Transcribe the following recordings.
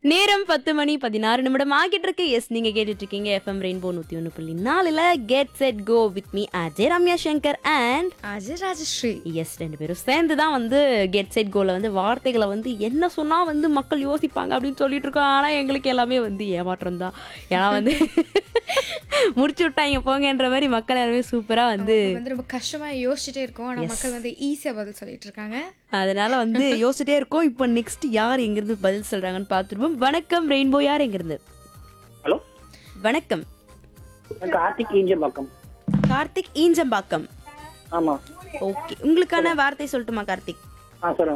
நேரம் பத்து மணி பதினாறு நிமிடம் ஆகிட்டு இருக்கு எஸ் நீங்க கேட்டுட்டு இருக்கீங்க எஃப்எம் ரெயின்போ நூத்தி ஒன்று புள்ளி நாலுல get set go with me Ajay Ramya Shankar and Ajay Rajashree S ரெண்டு பேரும் சேர்ந்து தான் வந்து கெட் செட் கோல வந்து வார்த்தைகளை வந்து என்ன சொன்னா வந்து மக்கள் யோசிப்பாங்க அப்படின்னு சொல்லிட்டு இருக்கோம் ஆனா எங்களுக்கு எல்லாமே வந்து ஏமாற்றம் தான் ஏன்னா வந்து முடிச்சு விட்டாங்க போங்கன்ற மாதிரி மக்கள் எல்லாமே சூப்பரா வந்து வந்து ரொம்ப கஷ்டமா யோசிச்சுட்டே இருக்கோம் ஆனா மக்கள் வந்து ஈஸியா பதில் சொல்லிட்டு இருக்காங்க அதனால வந்து யோசிச்சிட்டே இருக்கோம் இப்போ நெக்ஸ்ட் யார் எங்கிருந்து பதில் சொல்றாங்கன்னு பார்த்துருப்போம் வணக்கம் ரெயின்போ யார் எங்கிருந்து ஹலோ வணக்கம் நான் கார்த்திக் ஈஞ்சம்பாக்கம் கார்த்திக் ஈஞ்சம்பாக்கம் ஆமா ஓகே உங்களுக்கான வார்த்தை சொல்லட்டுமா கார்த்திக் ஆ சொல்லுங்க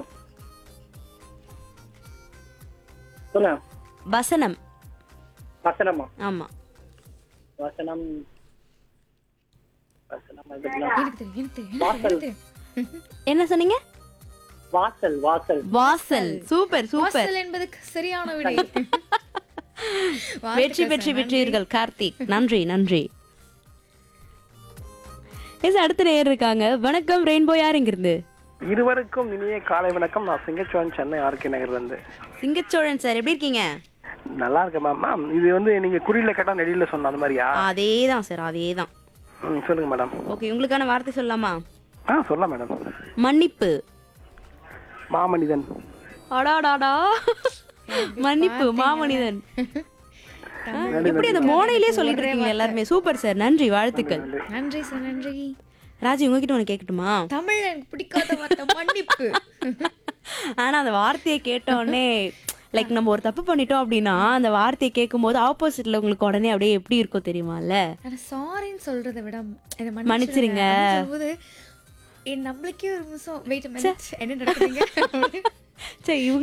சொல்லுங்க வசனம் வசனமா ஆமா வசனம் வசனம் அது என்ன? எனக்கு தெரியும் எனக்கு தெரியும் எனக்கு தெரியும், எனக்கு தெரியும் என்ன சொன்னீங்க வாசல் வாசல் வாசல் சூப்பர் சூப்பர் வாசல் என்பதுக்கு சரியான விடை வெற்றி பெற்று வெற்றீர்கள் கார்த்திக் நன்றி நன்றி எஸ் அடுத்த நேயர் இருக்காங்க வணக்கம் ரெயின்போ யார் எங்கிருந்து இருவருக்கும் இனிய காலை வணக்கம் நான் சிங்கச்சோழன் சென்னை ஆர்கே நகர்ல இருந்து சிங்கச்சோழன் சார் எப்படி இருக்கீங்க நல்லா இருக்கேன் மேம் மேம் இது வந்து நீங்க குறியில கேட்டா நெடியில சொன்ன அந்த மாதிரியா அதே தான் சார் அதே தான் ம், சொல்லுங்க மேடம் ஓகே உங்களுக்கான வார்த்தை சொல்லலாமா ஆ சொல்லலாம் மேடம் மன்னிப்பு மாமனிதன் அடாடாடா மன்னிப்பு மாமனிதன் ஆ, எப்படி அந்த மோனையிலே சொல்லிட்டு இருக்கீங்க எல்லாருமே சூப்பர் சார் நன்றி வாழ்த்துக்கள் நன்றி சார் நன்றி ராஜி உங்ககிட்ட ஒன்று கேட்கட்டுமா தமிழ் எனக்கு பிடிக்காத வார்த்தை மன்னிப்பு ஆனா அந்த வார்த்தையை கேட்ட உடனே லைக் நம்ம ஒரு தப்பு பண்ணிட்டோம் அப்படின்னா அந்த வார்த்தையை கேட்கும்போது ஆப்போசிட்ல உங்களுக்கு உடனே அப்படியே எப்படி இருக்கும் தெரியுமால ஆனா சாரின்னு சொல்றதை விட என்னை மன்னிச்சிருங்க. மன்னிச்சிருங்க அப்படின்னு சொல்லும்போது என் நம்மளுக்கே ஒரு நிமிஷம் வெயிட் என்ன நடக்குதுங்க சரி இவங்க